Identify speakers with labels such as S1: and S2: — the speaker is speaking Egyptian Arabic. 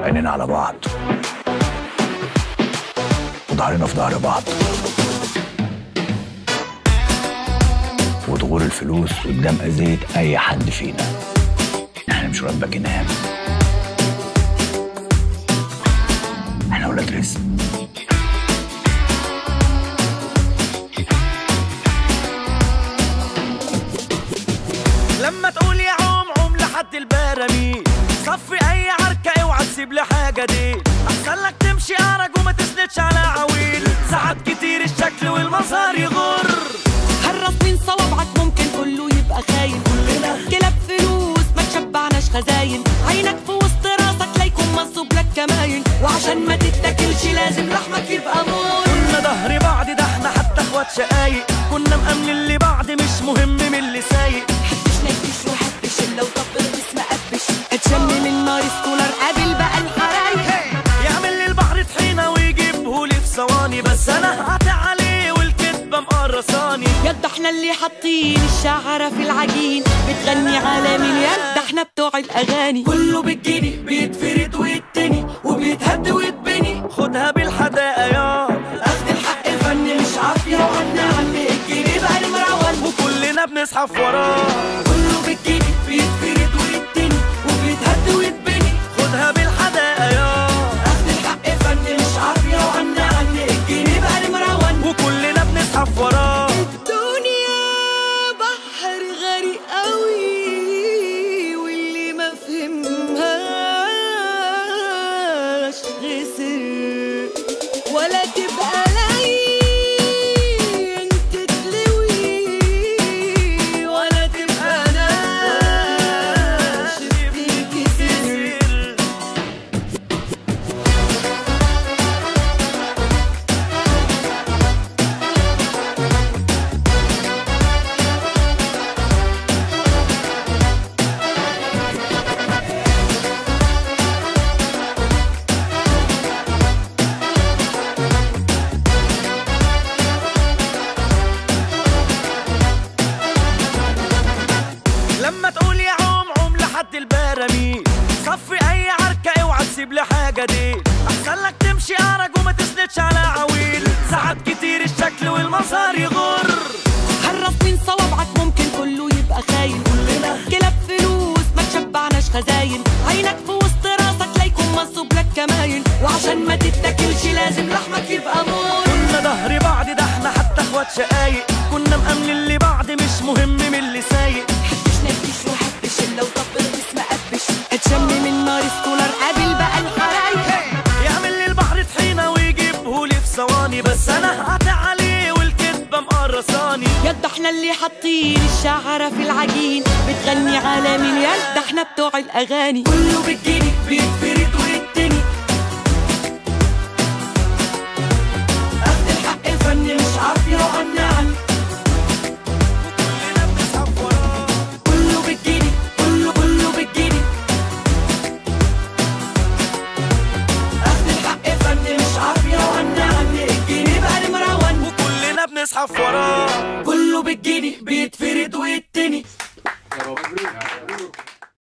S1: عينينا على بعض وضهرنا في ظهر بعض وظهور الفلوس قدام أذية أي حد فينا احنا مش ولاد باكنهام احنا ولاد رزق
S2: لما تقول يا عوم عوم لحد البراميل صفي اي عركة اوعى تسيب لي حاجة دي احسن لك تمشي ارج وما تسندش على عويل ساعات كتير الشكل والمظهر يغر
S3: هرب من صوابعك ممكن كله يبقى خاين كلنا كلاب فلوس ما تشبعناش خزاين عينك في وسط راسك لا يكون منصوب لك كماين وعشان ما تتاكلش لازم لحمك يبقى مور
S2: كنا ظهر بعض ده احنا حتى اخوات شقايق كنا مأمنين لبعض مش مهم من اللي سايق
S3: حبش نكش وحبش الا وطبل بس ما قبش اتشم من نار سكولر قابل بقى الحرايق
S2: يعمل لي البحر طحينة ويجيبهولي في ثواني بس انا هقطع عليه والكدبة مقرصاني
S3: يد احنا اللي حاطين الشعرة في العجين بتغني على مليان ده احنا بتوع الاغاني
S2: كله بالجني بيتفرد ويتني وبيتهد ويتبني خدها بالحداقة يا اخد الحق فني مش عافية وعنا عمي الجني بقى المروان وكلنا بنزحف وراه كله بالجني بيتفرد ويتني وبيتهد ويتبني خدها بالحداقة يا اخد الحق فني مش عافية وعنا عمي الجني بقى المروان وكلنا بنزحف وراه
S3: الدنيا بحر غريق قوي واللي ما فهمهاش خسر ولا تبقى لين تتلوي ولا تبقى ناش تتكسر
S2: لما تقول يا عوم عوم لحد البراميل صفي اي عركة اوعى تسيب لي حاجة دي احسن لك تمشي ارج وما تسندش على عويل ساعات كتير الشكل والمظهر يغر
S3: هرب من صوابعك ممكن كله يبقى خاين كلنا كلاب فلوس ما تشبعناش خزاين عينك في وسط راسك لا يكون منصوب لك كماين وعشان ما تتاكلش لازم لحمك يبقى مور
S2: كنا ظهر بعض ده احنا حتى اخوات شقايق كنا مأمنين لبعض مش مهم من اللي سايق
S3: حبش نكش وحبش الا وطبل بس ما قبش اتشم من نار سكولر قابل بقى الحرايق
S2: يعمل لي البحر طحينة ويجيبهولي في ثواني بس انا هقطع عليه والكدبة مقرصاني
S3: يد احنا اللي حاطين الشعرة في العجين بتغني على مليان ده احنا بتوع الاغاني
S2: كله بالجني بيتفرد ويتني اخد الحق فني مش عافية وعنا عني وكلنا بنزحف وراه كله بالجني كله كله بالجني اخد الحق فني مش عافية وعنا عني الجني بقى المروان وكلنا بنزحف وراه كله بالجني بيتفرد ويتني